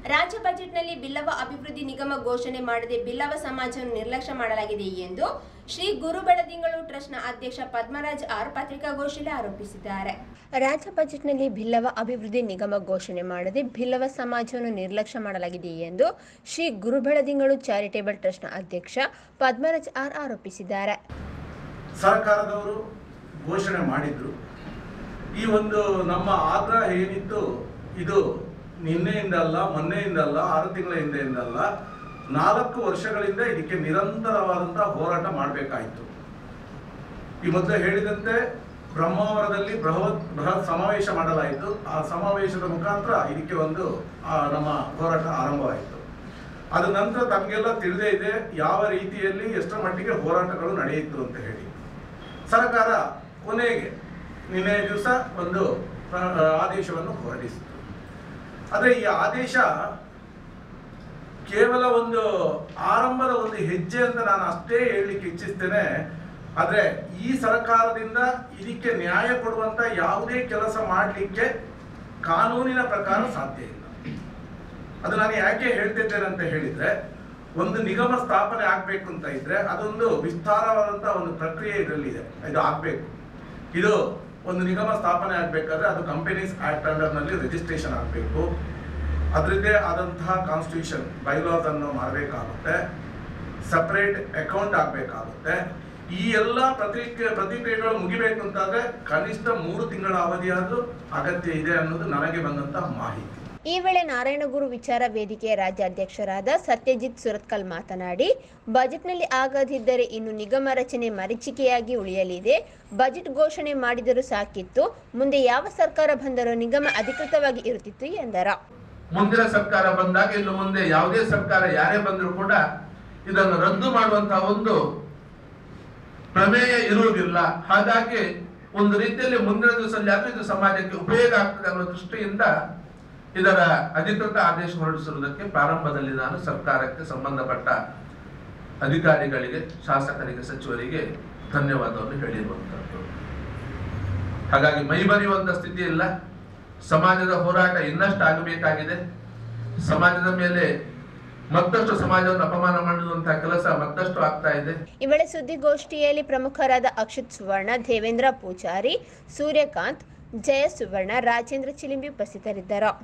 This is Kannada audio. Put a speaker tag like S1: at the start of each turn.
S1: ರಾಜ್ಯ ಬಜೆಟ್ನಲ್ಲಿ ಬಿಲ್ಲವ ಅಭಿವೃದ್ಧಿ ನಿಗಮ ಘೋಷಣೆ ಮಾಡದೆ ಬಿಲ್ಲವ ಸಮಾಜವನ್ನು ನಿರ್ಲಕ್ಷ್ಯ ಮಾಡಲಾಗಿದೆ ಎಂದು ಶ್ರೀ ಗುರು ಬೆಳದಿಂಗಳು ಟ್ರಸ್ಟ್ನ ಅಧ್ಯಕ್ಷ ಪದ್ಮರಾಜ್ ಆರ್ ಪತ್ರಿಕಾಗೋಷ್ಠಿಯಲ್ಲಿ ಆರೋಪಿಸಿದ್ದಾರೆ ರಾಜ್ಯ ಬಜೆಟ್ನಲ್ಲಿ ಬಿಲ್ಲವ ಅಭಿವೃದ್ಧಿ ನಿಗಮ ಘೋಷಣೆ ಮಾಡದೆ ಬಿಲ್ಲವ ಸಮಾಜವನ್ನು ನಿರ್ಲಕ್ಷ್ಯ ಮಾಡಲಾಗಿದೆ ಎಂದು ಶ್ರೀ ಗುರು ಬೆಳದಿಂಗಳು ಚಾರಿಟೇಬಲ್ ಟ್ರಸ್ಟ್ನ ಅಧ್ಯಕ್ಷ ಪದ್ಮರಾಜ್ ಆರ್ ಆರೋಪಿಸಿದ್ದಾರೆ
S2: ಸರ್ಕಾರದವರು ಘೋಷಣೆ ಮಾಡಿದ್ರು ಈ ಒಂದು ನಮ್ಮ ಆಗ್ರಹ ಏನಿತ್ತು ಇದು ನಿನ್ನೆಯಿಂದಲ್ಲ ಮೊನ್ನೆಯಿಂದಲ್ಲ ಆರು ತಿಂಗಳ ಹಿಂದೆಯಿಂದಲ್ಲ ನಾಲ್ಕು ವರ್ಷಗಳಿಂದ ಇದಕ್ಕೆ ನಿರಂತರವಾದಂತಹ ಹೋರಾಟ ಮಾಡಬೇಕಾಯಿತು ಈ ಮೊದಲು ಹೇಳಿದಂತೆ ಬ್ರಹ್ಮಾವರದಲ್ಲಿ ಬೃಹತ್ ಬೃಹತ್ ಸಮಾವೇಶ ಮಾಡಲಾಯಿತು ಆ ಸಮಾವೇಶದ ಮುಖಾಂತರ ಇದಕ್ಕೆ ಒಂದು ಆ, ನಮ್ಮ ಹೋರಾಟ ಆರಂಭವಾಯಿತು ಅದ ನಂತರ ತಮಗೆಲ್ಲ ತಿಳಿದೇ ಇದೆ ಯಾವ ರೀತಿಯಲ್ಲಿ ಎಷ್ಟರ ಮಟ್ಟಿಗೆ ಹೋರಾಟಗಳು ನಡೆಯಿತು ಅಂತ ಹೇಳಿ ಸರ್ಕಾರ ಕೊನೆಗೆ ನಿನ್ನೆ ದಿವಸ ಒಂದು ಆ, ಆದೇಶವನ್ನು ಹೊರಡಿಸಿತು ಆದರೆ ಈ ಆದೇಶ ಕೇವಲ ಒಂದು ಆರಂಭದ ಒಂದು ಹೆಜ್ಜೆ ಅಂತ ನಾನು ಅಷ್ಟೇ ಹೇಳಲಿಕ್ಕೆ ಇಚ್ಛಿಸ್ತೇನೆ ಆದರೆ ಈ ಸರ್ಕಾರದಿಂದ ಇದಕ್ಕೆ ನ್ಯಾಯ ಕೊಡುವಂತ ಯಾವುದೇ ಕೆಲಸ ಮಾಡಲಿಕ್ಕೆ ಕಾನೂನಿನ ಪ್ರಕಾರ ಸಾಧ್ಯ ಇಲ್ಲ ಅದು ನಾನು ಯಾಕೆ ಹೇಳ್ತಿದ್ದೇನೆ ಅಂತ ಹೇಳಿದ್ರೆ ಒಂದು ನಿಗಮ ಸ್ಥಾಪನೆ ಆಗ್ಬೇಕು ಅಂತ ಇದ್ರೆ ಅದೊಂದು ವಿಸ್ತಾರವಾದಂತ ಒಂದು ಪ್ರಕ್ರಿಯೆ ಇದರಲ್ಲಿದೆ ಇದು ಆಗ್ಬೇಕು ಇದು ಒಂದು ನಿಗಮ ಸ್ಥಾಪನೆ ಆಗ್ಬೇಕಾದ್ರೆ ಅದು ಕಂಪನೀಸ್ ಆಕ್ಟ್ ಅಂಡರ್ ನಲ್ಲಿ ರಿಜಿಸ್ಟ್ರೇಷನ್ ಆಗಬೇಕು ಅದರದ್ದೇ ಆದಂತಹ ಕಾನ್ಸ್ಟಿಟ್ಯೂಷನ್ ಬೈಲಾಸ್ ಅನ್ನು ಮಾಡಬೇಕಾಗುತ್ತೆ ಸಪರೇಟ್ ಅಕೌಂಟ್ ಆಗಬೇಕಾಗುತ್ತೆ ಈ ಎಲ್ಲ ಪ್ರತಿಕ್ರಿಯೆ ಪ್ರತಿಕ್ರಿಯೆಗಳು ಮುಗಿಬೇಕು ಅಂತಾದ್ರೆ ಕನಿಷ್ಠ ಮೂರು ತಿಂಗಳ ಅವಧಿಯಾದ್ರೂ ಅಗತ್ಯ ಇದೆ ಅನ್ನೋದು ನನಗೆ ಬಂದಂತಹ ಮಾಹಿತಿ
S1: ಈ ವೇಳೆ ನಾರಾಯಣಗುರು ವಿಚಾರ ವೇದಿಕೆಯ ರಾಜ್ಯಾಧ್ಯಕ್ಷರಾದ ಸತ್ಯಜಿತ್ ಸುರತ್ಕಲ್ ಮಾತನಾಡಿ ಬಜೆಟ್ನಲ್ಲಿ ಆಗದಿದ್ದರೆ ಇನ್ನು ನಿಗಮ ರಚನೆ ಮರೀಚಿಕೆಯಾಗಿ ಉಳಿಯಲಿದೆ ಬಜೆಟ್ ಘೋಷಣೆ ಮಾಡಿದರೂ ಸಾಕಿತ್ತು ಮುಂದೆ ಯಾವ ಸರ್ಕಾರ ಬಂದರೂ ನಿಗಮ ಅಧಿಕೃತವಾಗಿ ಇರುತ್ತಿತ್ತು ಎಂದರು
S3: ಮುಂದಿನ ಸರ್ಕಾರ ಬಂದಾಗ ಇನ್ನು ಮುಂದೆ ಯಾವುದೇ ಸರ್ಕಾರ ಯಾರೇ ಬಂದರೂ ಕೂಡ ಇದನ್ನು ರದ್ದು ಮಾಡುವಂತಹ ಒಂದು ಪ್ರಮೇಯ ಇರುವುದಿಲ್ಲ ಹಾಗಾಗಿ ಒಂದು ರೀತಿಯಲ್ಲಿ ಮುಂದಿನ ದಿವಸದಲ್ಲಿ ಆದ್ರೂ ಇದು ಸಮಾಜಕ್ಕೆ ಉಪಯೋಗ ಆಗ್ತದೆ ಅನ್ನೋ ದೃಷ್ಟಿಯಿಂದ ಇದರ ಅಧಿಕೃತ ಆದೇಶ ಹೊರಡಿಸಿರುವುದಕ್ಕೆ ಪ್ರಾರಂಭದಲ್ಲಿ ನಾನು ಸರ್ಕಾರಕ್ಕೆ ಸಂಬಂಧಪಟ್ಟ ಅಧಿಕಾರಿಗಳಿಗೆ ಶಾಸಕರಿಗೆ ಸಚಿವರಿಗೆ ಧನ್ಯವಾದವನ್ನು ಹೇಳಿರುವಂತದ್ದು ಹಾಗಾಗಿ ಮೈ ಬರೆಯುವಂತ ಸ್ಥಿತಿ ಇಲ್ಲ ಸಮಾಜದ ಹೋರಾಟ ಇನ್ನಷ್ಟು ಆಗಬೇಕಾಗಿದೆ ಸಮಾಜದ ಮೇಲೆ ಮತ್ತಷ್ಟು ಸಮಾಜವನ್ನು ಅಪಮಾನ ಮಾಡುವಂತಹ ಕೆಲಸ ಮತ್ತಷ್ಟು ಆಗ್ತಾ ಇದೆ
S1: ಈ ವೇಳೆ ಸುದ್ದಿಗೋಷ್ಠಿಯಲ್ಲಿ ಪ್ರಮುಖರಾದ ಅಕ್ಷಿತ್ ಸುವರ್ಣ ದೇವೇಂದ್ರ ಪೂಜಾರಿ ಸೂರ್ಯಕಾಂತ್ ಜಯ ಸುವರ್ಣ ರಾಜೇಂದ್ರ ಚಿಲಿಂಬಿ ಉಪಸ್ಥಿತರಿದ್ದರು